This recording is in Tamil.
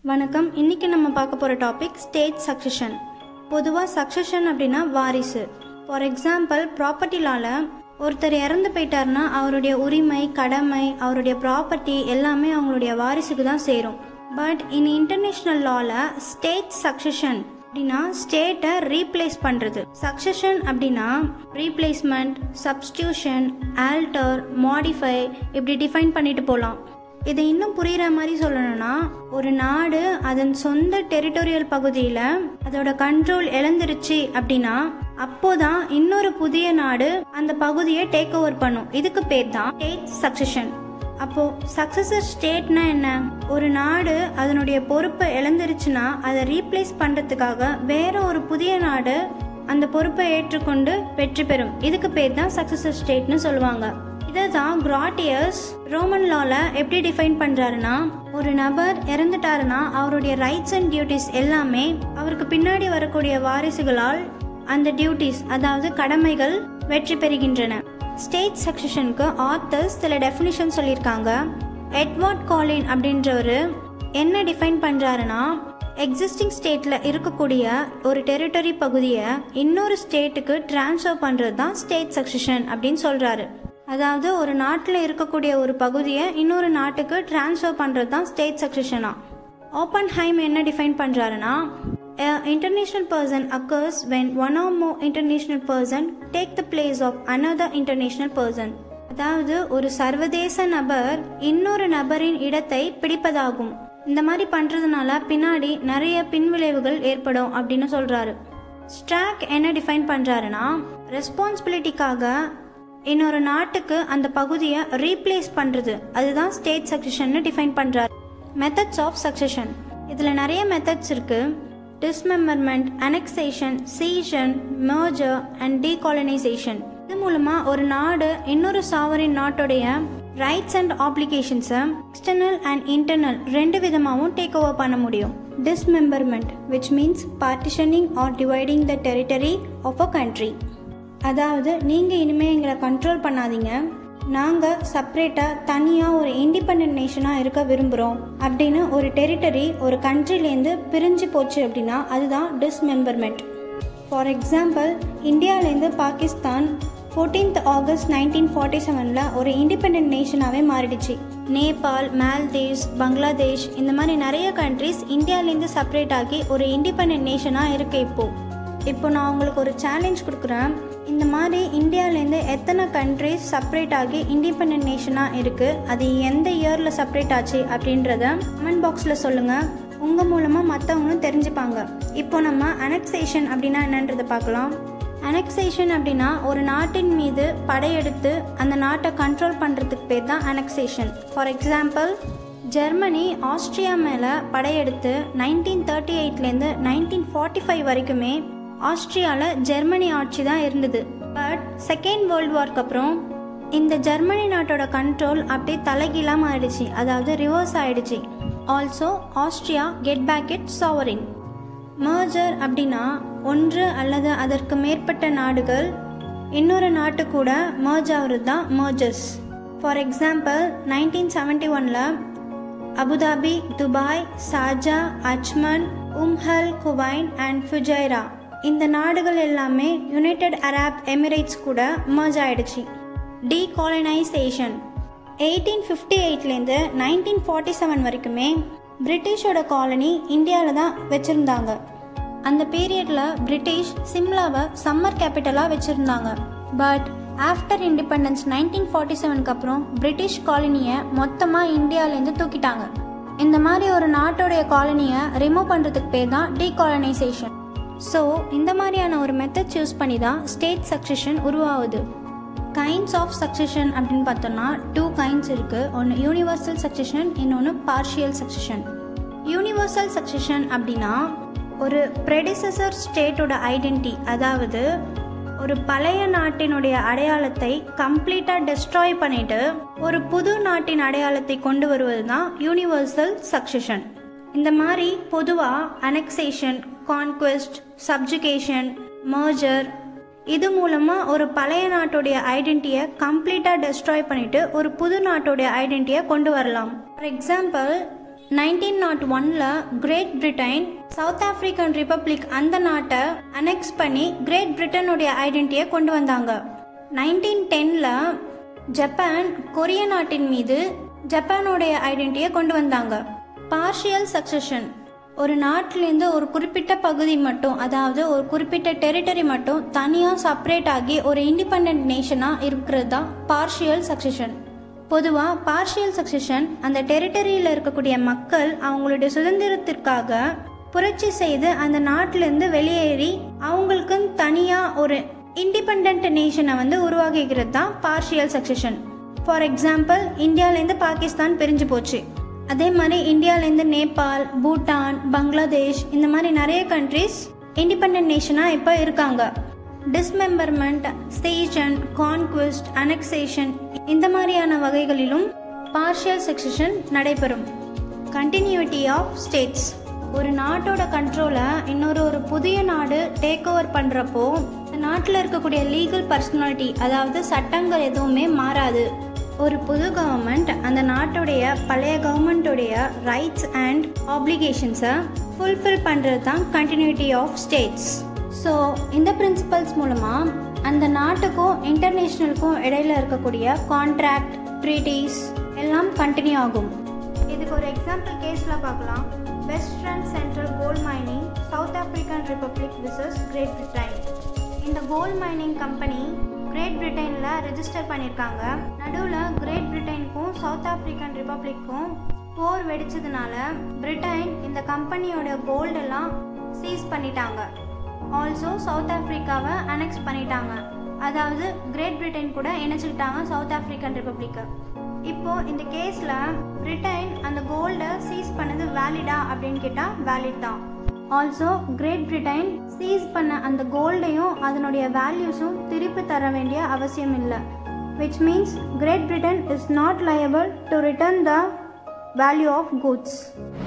வணக்கம் இன்னைக்கு நம்ம பார்க்க போகிற டாபிக் ஸ்டேட் சக்சஷன் பொதுவாக சக்சஷன் அப்படின்னா வாரிசு ஃபார் எக்ஸாம்பிள் ப்ராப்பர்ட்டி லால ஒருத்தர் இறந்து போயிட்டாருன்னா அவருடைய உரிமை கடமை அவருடைய ப்ராப்பர்ட்டி எல்லாமே அவங்களுடைய வாரிசுக்கு தான் சேரும் பட் இன் இன்டர்நேஷ்னல் லால ஸ்டேட் சக்சஷன் அப்படின்னா ஸ்டேட்டை ரீப்ளேஸ் பண்ணுறது சக்சஷன் அப்படின்னா ரீப்ளேஸ்மெண்ட் சப்ஸ்டியூஷன் ஆல்டர் மாடிஃபை இப்படி டிஃபைன் பண்ணிட்டு போகலாம் இதை இன்னும் புரிகிற மாதிரி சொல்லணும்னா ஒரு நாடு அதன் சொந்த டெரிட்டோரியல் பகுதியில் அதோட கண்ட்ரோல் இழந்துருச்சு அப்படின்னா அப்போதான் இன்னொரு புதிய நாடு அந்த பகுதியை டேக் ஓவர் பண்ணும் இதுக்கு பேர் தான் ஸ்டேட் சக்சஷன் அப்போ சக்சஸர் ஸ்டேட்னா என்ன ஒரு நாடு அதனுடைய பொறுப்பை இழந்துருச்சுன்னா அதை ரீப்ளேஸ் பண்றதுக்காக வேற ஒரு புதிய நாடு அந்த பொறுப்பை ஏற்றுக்கொண்டு வெற்றி பெறும் இதுக்கு பேர் தான் சக்சஸர் ஸ்டேட்னு சொல்லுவாங்க இதை தான் கிராட்டியஸ் ரோமன் லால எப்படி டிஃபைன் பண்றாருன்னா ஒரு நபர் இறந்துட்டாருன்னா அவருடைய ரைட்ஸ் அண்ட் டியூட்டிஸ் எல்லாமே அவருக்கு பின்னாடி வரக்கூடிய வாரிசுகளால் அந்த டியூட்டிஸ் அதாவது கடமைகள் வெற்றி பெறுகின்றன ஸ்டேட் சக்சஷனுக்கு ஆத்தர்ஸ் சில டெஃபினிஷன் சொல்லியிருக்காங்க எட்வர்ட் காலின் அப்படின்றவர் என்ன டிஃபைன் பண்ணுறாருன்னா எக்ஸிஸ்டிங் ஸ்டேட்டில் இருக்கக்கூடிய ஒரு டெரிட்டரி பகுதியை இன்னொரு ஸ்டேட்டுக்கு ட்ரான்ஸ்ஃபர் பண்ணுறது தான் ஸ்டேட் சக்சஷன் அப்படின்னு சொல்கிறாரு அதாவது ஒரு நாட்டில் இருக்கக்கூடிய ஒரு பகுதியை இன்னொரு நாட்டுக்கு ட்ரான்ஸ்ஃபர் பண்ணுறது தான் ஸ்டேட் சக்சஷனா ஓப்பன் ஹைம் என்ன டிஃபைன் பண்ணுறாருன்னா A international person occurs when one or more international person take the place of another international person. அதாவது ஒரு சர்வதேச நபர் இன்னொரு நபரின் இடத்தை பிடிப்பதாகும் இந்த மாதிரி பண்றதுனால பின்னாடி நிறைய பின்விளைவுகள் ஏற்படும் அப்படின்னு சொல்றாரு ஸ்ட்ராக் என்ன டிஃபைன் பண்றாருன்னா ரெஸ்பான்சிபிலிட்டிக்காக இன்னொரு நாட்டுக்கு அந்த பகுதியை ரீப்ளேஸ் பண்றது அதுதான் ஸ்டேட் சக்சஷன் டிஃபைன் பண்றாரு மெத்தட்ஸ் ஆஃப் சக்சஷன் இதுல நிறைய மெத்தட்ஸ் இருக்கு dismemberment annexation cession merger and decolonisation இது மூலமா ஒரு நாடு இன்னொரு சாவரின் நாட்டுடைய ரைட்ஸ் அண்ட் ஆப்ளிகேஷன்ஸை எக்ஸ்டர்னல் அண்ட் இன்டர்னல் ரெண்டு விதமாகவும் டேக் ஓவர் பண்ண முடியும் dismemberment which means partitioning or dividing the territory of a country அதாவது நீங்கள் இனிமேல் எங்களை கண்ட்ரோல் பண்ணாதீங்க நாங்கள் செப்பரேட்டாக தனியாக ஒரு இண்டிபெண்ட் நேஷனாக இருக்க விரும்புகிறோம் அப்படின்னு ஒரு டெரிட்டரி ஒரு கண்ட்ரிலேருந்து பிரிஞ்சு போச்சு அப்படின்னா அதுதான் டிஸ்மெம்பர்மெண்ட் ஃபார் எக்ஸாம்பிள் இந்தியாவிலேருந்து Pakistan fourteenth August nineteen forty செவனில் ஒரு இண்டிபெண்ட் நேஷனாகவே மாறிடுச்சு நேபாள் மால்தீவ்ஸ் பங்களாதேஷ் இந்த மாதிரி நிறைய கண்ட்ரிஸ் இந்தியாவிலேருந்து செப்பரேட் ஆகி ஒரு இண்டிபெண்ட் நேஷனாக இருக்கு இப்போது இப்போ நான் உங்களுக்கு ஒரு சேலஞ்ச் கொடுக்குறேன் இந்த மாதிரி இந்தியாவிலேருந்து எத்தனை கண்ட்ரிஸ் செப்பரேட் ஆகி இண்டிபெண்ட் நேஷனாக இருக்குது அது எந்த இயரில் செப்பரேட் ஆச்சு அப்படின்றத கமெண்ட் பாக்ஸில் சொல்லுங்கள் உங்கள் மூலமாக மற்றவங்களும் தெரிஞ்சுப்பாங்க இப்போ நம்ம அனெக்சேஷன் அப்படின்னா என்னன்றதை பார்க்கலாம் அனெக்சேஷன் அப்படின்னா ஒரு நாட்டின் மீது படையெடுத்து அந்த நாட்டை கண்ட்ரோல் பண்ணுறதுக்கு பேர் தான் annexation for example Germany Austria மேலே படையெடுத்து நைன்டீன் தேர்ட்டி எயிட்லேருந்து நைன்டீன் ஃபார்ட்டி ஃபைவ் வரைக்குமே ஆஸ்திரியாவில் ஜெர்மனி ஆட்சி தான் இருந்தது பட் செகண்ட் வேர்ல்டு வார்க்கு அப்புறம் இந்த ஜெர்மனி நாட்டோட கண்ட்ரோல் அப்படியே தலைகீழாக மாறிடுச்சு அதாவது ரிவர்ஸ் ஆயிடுச்சு also Austria get back it sovereign merger அப்படின்னா ஒன்று அல்லது அதற்கு மேற்பட்ட நாடுகள் இன்னொரு நாட்டு கூட மர்ஜ் ஆகிறது தான் merges for example nineteen seventy ஒனில் அபுதாபி துபாய் சாஜா Ajman Umm Al Quwain and Fujairah இந்த நாடுகள் எல்லாமே யுனைடெட் அரப் எமிரேட்ஸ் கூட மர்ஜ் ஆயிடுச்சு டீகாலனைசேஷன் எயிட்டீன் ஃபிஃப்டி எயிட்லேருந்து நைன்டீன் ஃபார்ட்டி செவன் வரைக்குமே பிரிட்டிஷோட காலனி இந்தியாவில் தான் வச்சுருந்தாங்க அந்த பீரியடில் பிரிட்டிஷ் சிம்லாவை சம்மர் கேபிட்டலாக வச்சுருந்தாங்க but after independence nineteen forty செவனுக்கு அப்புறம் பிரிட்டிஷ் காலனியை மொத்தமாக இந்தியாவிலேருந்து தூக்கிட்டாங்க இந்த மாதிரி ஒரு நாட்டோடைய காலனியை ரிமூவ் பண்ணுறதுக்கு பேர் தான் டீகாலனைசேஷன் ஸோ இந்த மாதிரியான ஒரு மெத்தட் சூஸ் பண்ணி தான் ஸ்டேட் சக்சஷன் உருவாகுது கைண்ட்ஸ் ஆஃப் சக்சஷன் அப்படின்னு பார்த்தோம்னா டூ கைண்ட்ஸ் இருக்குது ஒன்று யூனிவர்சல் சக்சஷன் இன்னொன்று பார்ஷியல் சக்சஷன் யூனிவர்சல் சக்சஷன் அப்படின்னா ஒரு ப்ரெடிசஸர் ஸ்டேட்டோட ஐடென்டி அதாவது ஒரு பழைய நாட்டினுடைய அடையாளத்தை கம்ப்ளீட்டாக டெஸ்ட்ராய் பண்ணிட்டு ஒரு புது நாட்டின் அடையாளத்தை கொண்டு வருவது தான் யூனிவர்சல் சக்சஷன் இந்த மாதிரி பொதுவாக அனெக்சேஷன் கான்குவெஸ்ட் சப்ஜுகேஷன் மர்ஜர் இது மூலமாக ஒரு பழைய நாட்டுடைய ஐடென்டிட்டியை கம்ப்ளீட்டாக டெஸ்ட்ராய் பண்ணிட்டு ஒரு புது நாட்டுடைய ஐடென்டிட்டியை கொண்டு வரலாம் ஃபார் எக்ஸாம்பிள் நைன்டீன் நாட் ஒன்ல Great Britain South African Republic அந்த நாட்டை அனெக்ஸ் பண்ணி கிரேட் பிரிட்டனுடைய ஐடென்டிட்டியை கொண்டு வந்தாங்க நைன்டீன் டென்ல ஜப்பான் கொரிய நாட்டின் மீது ஜப்பானுடைய ஐடென்டிட்டியை கொண்டு வந்தாங்க பார்ஷியல் சக்சஷன் ஒரு நாட்டிலேருந்து ஒரு குறிப்பிட்ட பகுதி மட்டும் அதாவது ஒரு குறிப்பிட்ட டெரிட்டரி மட்டும் தனியாக செப்பரேட் ஆகி ஒரு இண்டிபெண்ட் நேஷனாக இருக்கிறது தான் பார்ஷியல் சக்சஷன் பொதுவாக பார்ஷியல் சக்சஷன் அந்த டெரிட்டரியில் இருக்கக்கூடிய மக்கள் அவங்களுடைய சுதந்திரத்திற்காக புரட்சி செய்து அந்த நாட்டிலேருந்து வெளியேறி அவங்களுக்குன்னு தனியாக ஒரு இண்டிபெண்ட் நேஷனை வந்து உருவாக்கிக்கிறது தான் பார்ஷியல் சக்சஷன் ஃபார் எக்ஸாம்பிள் இந்தியாவிலேருந்து பாகிஸ்தான் பிரிஞ்சு போச்சு அதே மாதிரி இந்தியாவிலேருந்து நேபாள் பூட்டான் பங்களாதேஷ் இந்த மாதிரி நிறைய கண்ட்ரிஸ் இண்டிபெண்ட் நேஷனாக இப்போ இருக்காங்க டிஸ்மெம்பர்மெண்ட் ஸ்டேஷன் கான்குவெஸ்ட் அனெக்சேஷன் இந்த மாதிரியான வகைகளிலும் பார்ஷியல் செக்ஷன் நடைபெறும் கண்டினியூட்டி ஆஃப் ஸ்டேட்ஸ் ஒரு நாட்டோட கண்ட்ரோலை இன்னொரு ஒரு புதிய நாடு டேக் ஓவர் பண்ணுறப்போ அந்த நாட்டில் இருக்கக்கூடிய லீகல் பர்சனாலிட்டி அதாவது சட்டங்கள் எதுவுமே மாறாது ஒரு புது கவர்மெண்ட் அந்த நாட்டுடைய பழைய கவர்மெண்ட்டுடைய ரைட்ஸ் அண்ட் ஆப்ளிகேஷன்ஸை ஃபுல்ஃபில் பண்ணுறது தான் கண்டினியூட்டி ஆஃப் ஸ்டேட்ஸ் ஸோ இந்த பிரின்சிபல்ஸ் மூலமாக அந்த நாட்டுக்கும் இன்டர்நேஷ்னலுக்கும் இடையில இருக்கக்கூடிய கான்ட்ராக்ட் ட்ரீட்டிஸ் எல்லாம் கண்டினியூ ஆகும் இதுக்கு ஒரு எக்ஸாம்பிள் கேஸில் பார்க்கலாம் Western Central Gold Mining South African Republic versus Great Britain இந்த கோல்ட் மைனிங் கம்பெனி கிரேட் பிரிட்டனில் ரெஜிஸ்டர் பண்ணியிருக்காங்க நடுவில் கிரேட் பிரிட்டனுக்கும் சவுத் ஆப்பிரிக்கன் ரிப்பப்ளிக்கும் போர் வெடிச்சதுனால பிரிட்டன் இந்த கம்பெனியோட கோல்டெல்லாம் சீஸ் பண்ணிட்டாங்க ஆல்சோ சவுத் ஆப்பிரிக்காவை அனெக்ஸ் பண்ணிட்டாங்க அதாவது கிரேட் பிரிட்டன் கூட இணைச்சிக்கிட்டாங்க சவுத் ஆப்பிரிக்கன் ரிப்பப்ளிக்கை இப்போ இந்த கேஸில் பிரிட்டன் அந்த கோல்டை சீஸ் பண்ணது வேலிடா அப்படின்னு கேட்டால் வேலிட் தான் ஆல்சோ கிரேட் பிரிட்டன் சீஸ் பண்ண அந்த கோல்டையும் அதனுடைய வேல்யூஸும் திருப்பி தர வேண்டிய அவசியம் இல்லை which means Great Britain is not liable to return the value of goods